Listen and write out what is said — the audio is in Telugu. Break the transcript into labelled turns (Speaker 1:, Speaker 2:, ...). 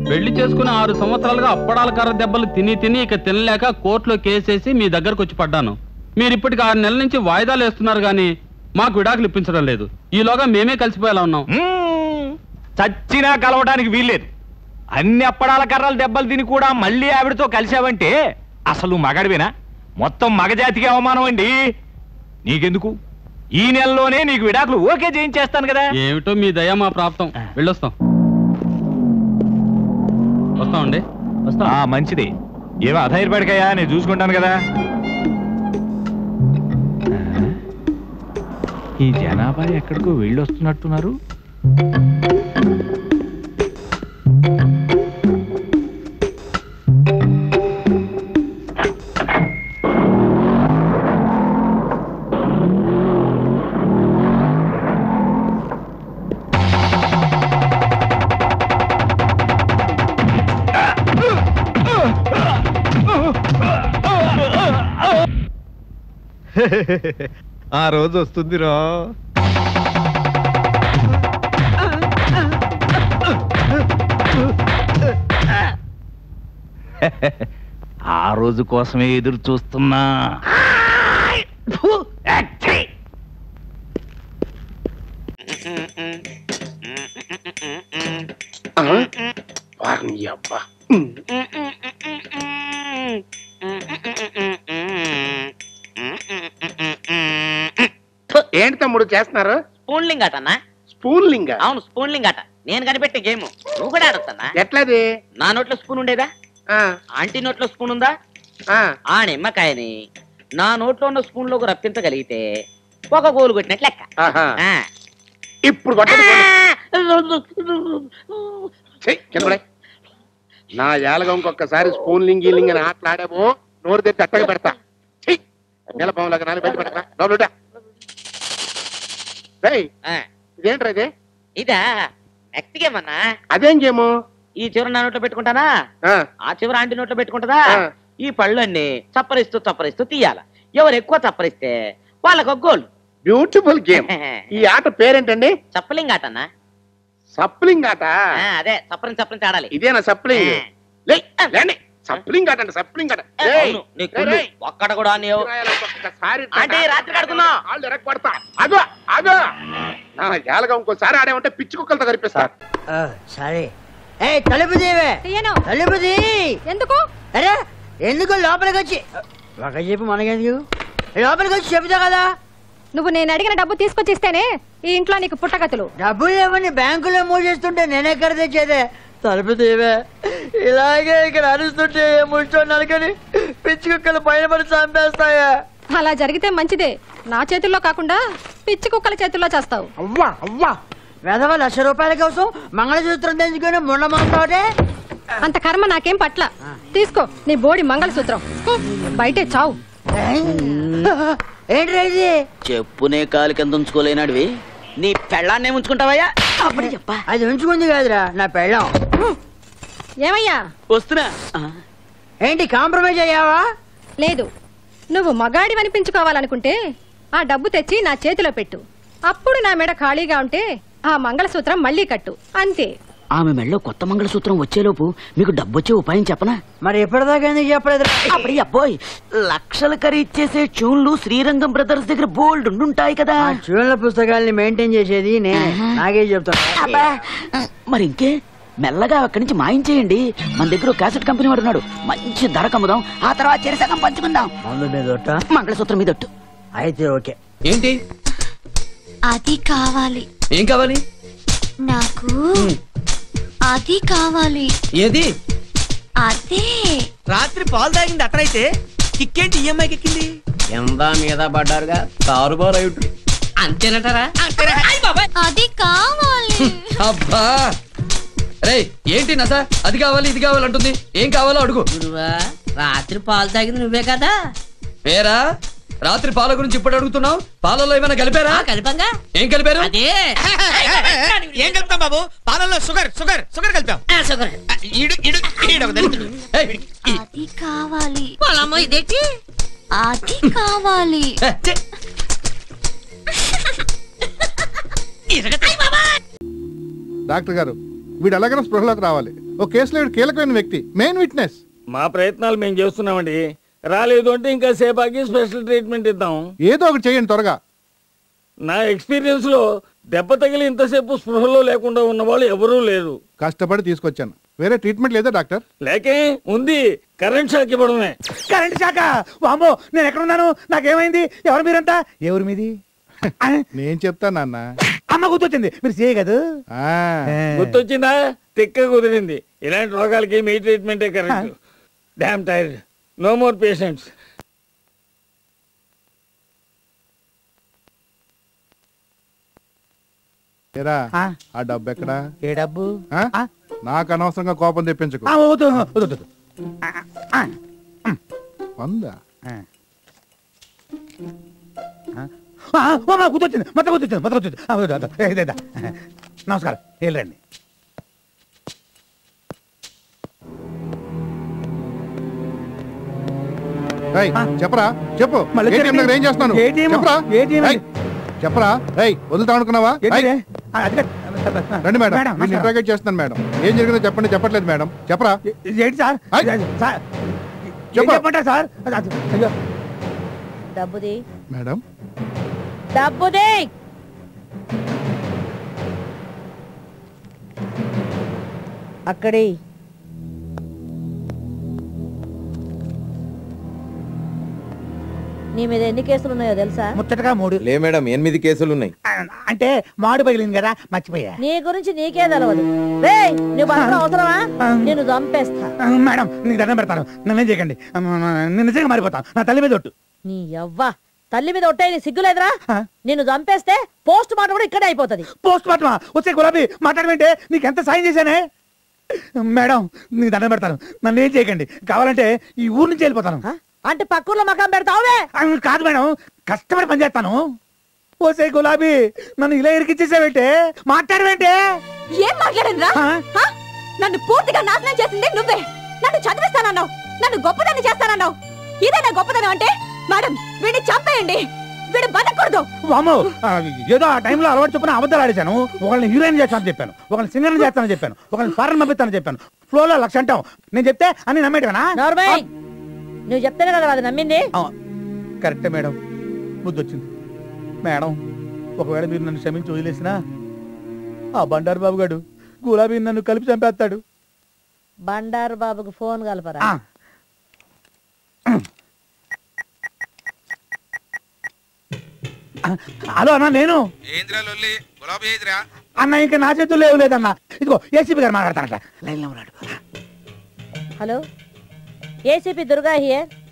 Speaker 1: పెళ్లి చేసుకుని ఆరు సంవత్సరాలుగా అప్పడాల కర్ర దెబ్బలు తిని తిని ఇక తినలేక కోర్టులో కేసేసి మీ దగ్గరకు వచ్చి పడ్డాను మీరు ఇప్పటికి ఆరు నెలల నుంచి వాయిదాలు వేస్తున్నారు కానీ మాకు విడాకులు ఇప్పించడం లేదు ఈలోగా మేమే కలిసిపోయేలా ఉన్నాం
Speaker 2: మ్మ్. చచ్చినా కలవడానికి వీల్లేదు అన్ని అప్పడాల కర్రలు దెబ్బలు తిని కూడా మళ్ళీ ఆవిడతో కలిశావంటే అసలు మగడివేనా మొత్తం మగజాతికి అవమానం అండి నీకెందుకు ఈ నెలలోనే నీకు విడాకులు ఓకే చేయించేస్తాను కదా
Speaker 1: ఏమిటో మీ దయ మా ప్రాప్తం వెళ్ళొస్తాం వస్తామండి
Speaker 2: ఆ మంచిది ఏమో అధైర్పడికయ్యా నేను చూసుకుంటాను కదా ఆ, ఈ జనాభా ఎక్కడికో వెళ్ళొస్తున్నట్టున్నారు
Speaker 3: ఆ రోజు వస్తుంది రా
Speaker 2: ఆ రోజు కోసమే ఎదురు చూస్తున్నా
Speaker 4: వారిని అబ్బా ఏంటి తమ్ముడు చేస్తున్నారు
Speaker 5: స్పూన్లింగ్ ఆట అన్నా
Speaker 4: స్పూన్ లింగ
Speaker 5: అవును స్పూన్లింగ్ ఆట నేను కనిపెట్టే గేమ్ నువ్వు కూడా ఆడొద్దన్నా
Speaker 4: ఎట్లది
Speaker 5: నా నోట్లో స్పూన్ ఉండేదా
Speaker 4: ఆ,
Speaker 5: ఆంటీ నోట్లో స్పూన్ ఉందా
Speaker 4: ఆ,
Speaker 5: ఆ నిమ్మకాయని నా నోట్లో ఉన్న స్పూన్ లోకి రప్పించగలిగితే ఒక గోలు కొట్టినట్లు లెక్క
Speaker 4: ఆహా.
Speaker 5: ఆ.
Speaker 4: ఇప్పుడు కొట్టండి చెయ్, కింద పడే. నా ఏలగా ఇంకొకసారి స్పూన్ లింగి లింగ్ అని ఆటలాడామో నోరు తెచ్చి అట్టగా పెడతా చెయ్. నీలపాములాగా నాలుగు బయట పెడతా లోపల పెట్టా. రేయ్,
Speaker 5: ఆ.
Speaker 4: ఇదేంట్రా ఇది
Speaker 5: ఇదా నెక్స్ట్ గేమ్ అన్నా
Speaker 4: అదేం గేము
Speaker 5: ఈ చివరి నా నోట్లో పెట్టుకుంటానా
Speaker 4: ఆ,
Speaker 5: ఆ చివరి ఆంటీ నోట్లో పెట్టుకుంటుందా
Speaker 4: ఆ.
Speaker 5: ఈ పళ్ళన్నీ చప్పరిస్తూ చప్పరిస్తూ తీయాల ఎవరు ఎక్కువ చప్పరిస్తే వాళ్ళకు ఒక గోల్
Speaker 4: బ్యూటిఫుల్ గేమ్ ఈ ఆట పేరేంటండి
Speaker 5: చప్పలింగ్ ఆట అన్నా
Speaker 4: సప్లింగ్ ఆట
Speaker 5: ఆ, అదే చప్పరించి చప్పరించి ఆడాలి
Speaker 4: ఇదేనా సప్లింగ్
Speaker 5: ఆ.
Speaker 4: లే లేండి సప్లింగ్ ఆట అండి సప్లింగ్ ఆట
Speaker 5: ఏ,
Speaker 4: రేయ్,
Speaker 5: అవును, నీ కుళ్ళు.
Speaker 4: రేయ్,
Speaker 5: ఒక్కడ కూడా నీవు
Speaker 4: ఒక్కసారి
Speaker 5: ఆంటీ, రాత్రి ఆడుకుందాం.
Speaker 4: కాళ్ళు ఎరగొడతా అగో అగో నా ఏలగా ఇంకోసారి ఆడామంటే పిచ్చి కుక్కలతో కనిపిస్తా
Speaker 6: సరే ఏ తలుపు తీవే
Speaker 7: తీయను
Speaker 6: తలుపు తీ
Speaker 7: ఎందుకు
Speaker 6: అరే ఎందుకు లోపలికి వచ్చి ఒక చెప్పు మనకెందుకు లోపలికి వచ్చి చెబుతా కదా
Speaker 7: నువ్వు నేను అడిగిన డబ్బు తీసుకొచ్చిస్తేనే ఈ ఇంట్లో నీకు పుట్టగతులు
Speaker 6: డబ్బులు ఏమని బ్యాంకులో మూసేస్తుంటే నేనెక్కడ తెచ్చేదే తలుపు తీవే ఇలాగే ఇక్కడ అరుస్తుంటే ముచ్చో నరకని పిచ్చి కుక్కలు పైన పడి చంపేస్తాయా
Speaker 7: అలా జరిగితే మంచిదే నా చేతుల్లో కాకుండా పిచ్చి కుక్కల చేతుల్లో చేస్తావు
Speaker 6: అవ్వా అవ్వా వెధవ లక్ష రూపాయల కోసం మంగళసూత్రం తెంచుకొని ముండమంటావటే
Speaker 7: అంత కర్మ నాకేం పట్ల తీసుకో నీ బోడి మంగళసూత్రం హ్మ్, బయటే చావు
Speaker 6: ఏంటి ఇది
Speaker 5: చెప్పునే కాలు కింద ఉంచుకోలేనాడివి నీ పెళ్ళాన్నే ఉంచుకుంటావయ్యా అప్పుడు చెప్పా
Speaker 6: అది ఉంచుకుంది కాదురా నా పెళ్ళం
Speaker 7: ఏమయ్యా
Speaker 5: వస్తున్నా
Speaker 6: ఏంటి కాంప్రమైజ్ అయ్యావా
Speaker 7: లేదు నువ్వు మగాడి అనిపించుకోవాలనుకుంటే ఆ డబ్బు తెచ్చి నా చేతిలో పెట్టు అప్పుడు నా మెడ ఖాళీగా ఉంటే ఆ మంగళసూత్రం మళ్ళీ కట్టు అంతే
Speaker 5: ఆమె మెళ్ళో కొత్త మంగళసూత్రం వచ్చేలోపు మీకు డబ్బొచ్చే ఉపాయం చెప్పనా
Speaker 6: మరి ఎప్పటిదాకా ఎందుకు చెప్పలేదు
Speaker 5: అప్పుడు అబ్బోయ్ లక్షలు ఖరీచేసే ట్యూన్లు శ్రీరంగం బ్రదర్స్ దగ్గర బోల్డ్ ఉండుంటాయి కదా
Speaker 6: ఆ చూడల పుస్తకాల్ని మెయింటైన్ చేసేది నేనే నాకే చెప్తాను
Speaker 5: అబ్బా, మరి ఇంకే మెల్లగా అక్కడి నుంచి మాయించేయండి మన దగ్గర ఒక క్యాసెట్ కంపెనీ వాడు ఉన్నాడు మంచి ధర కమ్ముదాం ఆ తర్వాత చెరసగం పంచుకుందాం
Speaker 6: మందు మీద ఒట్ట
Speaker 5: మంగళసూత్రం మీద ఒట్టు.
Speaker 6: అయితే ఓకే
Speaker 8: ఏంటి
Speaker 9: అది కావాలి
Speaker 8: ఏం కావాలి
Speaker 9: నాకు అది కావాలి
Speaker 8: ఏది
Speaker 9: అదే
Speaker 8: రాత్రి పాలు తాగింది అక్కడైతే కిక్కేంటి ఈఎంఐకి ఎక్కింది కింద మీద పడ్డారుగా కారు బారు అయి ఉంటుంది. అంతేనంటారా
Speaker 9: అది కావాలి
Speaker 8: అబ్బా రే ఏంటి నస అది కావాలి ఇది కావాలి అంటుంది ఏం కావాలో అడుగు
Speaker 5: రాత్రి పాలు తాగింది నువ్వే కదా
Speaker 8: పేరా రాత్రి పాల గురించి ఇప్పుడు అడుగుతున్నావు పాలలో ఏమైనా కలిపారా
Speaker 5: కలిపంగా
Speaker 8: ఏం కలిపారు
Speaker 5: అదే
Speaker 10: ఏం కలుపుతాం బాబు పాలల్లో షుగర్ షుగర్ షుగర్ కలిపాం
Speaker 5: షుగర్
Speaker 10: ఈడు ఈడు ఈడు ఒక దళితుడు.
Speaker 8: ఏయ్,
Speaker 9: అది కావాలి
Speaker 5: పొలమ్మ ఇదేంటి
Speaker 9: అది కావాలి
Speaker 8: ఏ, ఛే,
Speaker 10: ఇరగ
Speaker 11: డాక్టర్ గారు వీడు ఎలాగైనా స్పృహలోకి రావాలి ఓ కేసులో ఈవిడ కీలకమైన వ్యక్తి మెయిన్ విట్నెస్
Speaker 12: మా ప్రయత్నాలు మేము చేస్తున్నామండి రాలేదు అంటే ఇంకా సేపాకి స్పెషల్ ట్రీట్మెంట్ ఇద్దాం
Speaker 11: ఏదో ఒకటి చేయండి త్వరగా
Speaker 12: నా ఎక్స్పీరియన్స్ లో దెబ్బ తగిలి ఇంతసేపు స్పృహలో లేకుండా ఉన్న వాళ్ళు ఎవరూ లేరు
Speaker 11: కష్టపడి తీసుకొచ్చాను వేరే ట్రీట్మెంట్ లేదా డాక్టర్
Speaker 12: లేకే ఉంది కరెంట్ షాక్ ఇవ్వడమే
Speaker 13: కరెంట్ శాఖ వామ్మో నేను ఎక్కడ ఉన్నాను నాకేమైంది ఎవరు మీరంతా ఎవరు మీది
Speaker 11: నేను చెప్తా నాన్న
Speaker 13: అమ్మ గుర్తొచ్చింది మీరు చేయగదు
Speaker 11: ఆ,
Speaker 12: గుర్తొచ్చిందా తిక్క కుదిరింది ఇలాంటి రోగాలకి మీ ట్రీట్మెంటే correct damn tired no more patients
Speaker 11: ఏరా ఆ డబ్బు ఎక్కడా
Speaker 13: ఏ డబ్బు
Speaker 11: ఆ? నాకు అనవసరంగా కోపం తెప్పించకు
Speaker 13: ఆ, వద్దు, వద్దు, వద్దు, వద్దు. ఆ, ఆ,
Speaker 11: వందా
Speaker 13: ఆ. ఆ, అమ్మ, గుర్తొచ్చింది మొత్తం గుర్తొచ్చింది మొత్తం గుర్తొచ్చింది ఆ, వద్దు, వద్దు. ఏ, ఇదే, ఇదే. నమస్కారం వెళ్ళండి
Speaker 11: రేయ్, చెప్పరా చెప్పు
Speaker 13: మళ్ళీ
Speaker 11: ATM
Speaker 13: చెప్పండి.
Speaker 11: దగ్గర ఏం చేస్తున్నాను
Speaker 13: ATM?
Speaker 11: చెప్పరా
Speaker 13: ATM?
Speaker 11: రేయ్, చెప్పరా రై వదులుతా అనుకున్నావా
Speaker 13: ఏంటి
Speaker 11: రేయ్,
Speaker 13: ఇదే? ఆ, అది కాదు.
Speaker 11: రండి మేడం
Speaker 13: మేడం,
Speaker 11: నేను
Speaker 13: నమస్కారం.
Speaker 11: ఇంట్రాగేట్ చేస్తున్నాను మేడం ఏం జరిగిందో చెప్పండి చెప్పట్లేదు మేడం చెప్పరా
Speaker 13: ఏంటి సార్ సార్ ఏం
Speaker 11: చెప్పు.
Speaker 13: చెప్పంటారు సార్ అది- అది- అయ్యో.
Speaker 14: డబ్బుది
Speaker 11: మేడం
Speaker 14: డబ్బుది అక్కడి నీ మీద ఎన్ని కేసులు ఉన్నాయో తెలుసా
Speaker 13: ముచ్చటగా మూడు
Speaker 3: లే మేడం ఎనిమిది కేసులు ఉన్నాయి
Speaker 13: ఆ, అంటే మాడు పగిలింది కదా మర్చిపోయా
Speaker 14: నీ గురించి నీకే తెలవదు రేయ్ నువ్వు బతకడం అవసరమా నేను చంపేస్తా
Speaker 13: ఆ, మేడం నీకు దండం పెడతాను నన్నేం చేయకండి ఆ, నేను నిజంగా మారిపోతాను నా తల్లి మీద ఒట్టు
Speaker 14: నీ యవ్వ తల్లి మీద ఒట్టే నీ సిగ్గులేదురా నిన్ను చంపేస్తే పోస్ట్ మార్టం కూడా ఇక్కడే అయిపోతది
Speaker 13: పోస్ట్ మార్టమా వచ్చే గులాబీ మాట్లాడమంటే నీకు ఎంత సాయం చేశానే మేడం నీకు దండం పెడతాను నన్ను ఏం చేయకండి కావాలంటే ఈ ఊరు నుంచి వెళ్ళిపోతాను
Speaker 14: అంటే పక్కూర్లో మకాం పెడతావువే
Speaker 13: ఆ, కాదు మేడం కష్టపడి పని చేస్తాను ఓసే గులాబీ నన్ను ఇలా ఇరికిచ్చేసావేంటే మాట్లాడవేంటే
Speaker 15: ఏం మాట్లాడిందిరా హ? నన్ను పూర్తిగా నాశనం చేసింది నువ్వే నన్ను చదివిస్తానన్నావు నన్ను గొప్పదాన్ని చేస్తానన్నావు ఇదేనా గొప్పదనం అంటే మేడం వీడిని చంపేయండి వీడు బతకూడదు
Speaker 13: వామ్మో ఆ, ఏదో ఆ టైంలో అలవాటు చొప్పున అబద్ధాలు ఆడేశాను ఒకళ్ళని హీరోయిన్ చేస్తానని చెప్పాను ఒకళ్ళని సింగర్ చేస్తానని చెప్పాను ఒకళ్ళని ఫారెన్ పంపిస్తానని చెప్పాను ఫ్లోలో లక్ష అంటాం నేను చెప్తే అన్ని నమ్మేటవేనా
Speaker 14: నార్మల్ నువ్వు చెప్తేనే కదా అది నమ్మింది
Speaker 13: కరెక్టే మేడం బుద్ధి వచ్చింది మేడం ఒకవేళ మీరు నన్ను క్షమించి వదిలేసినా ఆ బండారు బాబు గారు గులాబీ నన్ను కలిపి చంపేస్తాడు
Speaker 14: బండారు బాబుకు ఫోన్ కలపరా
Speaker 13: ఆ. హలో అన్న నేను అన్న ఇంకా నా చేతుల్లో లేవు లేదన్న ఇదిగో ఏసీపీ గారు మాట్లాడతానట లైన్లో ఉన్నాడు
Speaker 14: హలో ఏసీపీ దుర్గా హియర్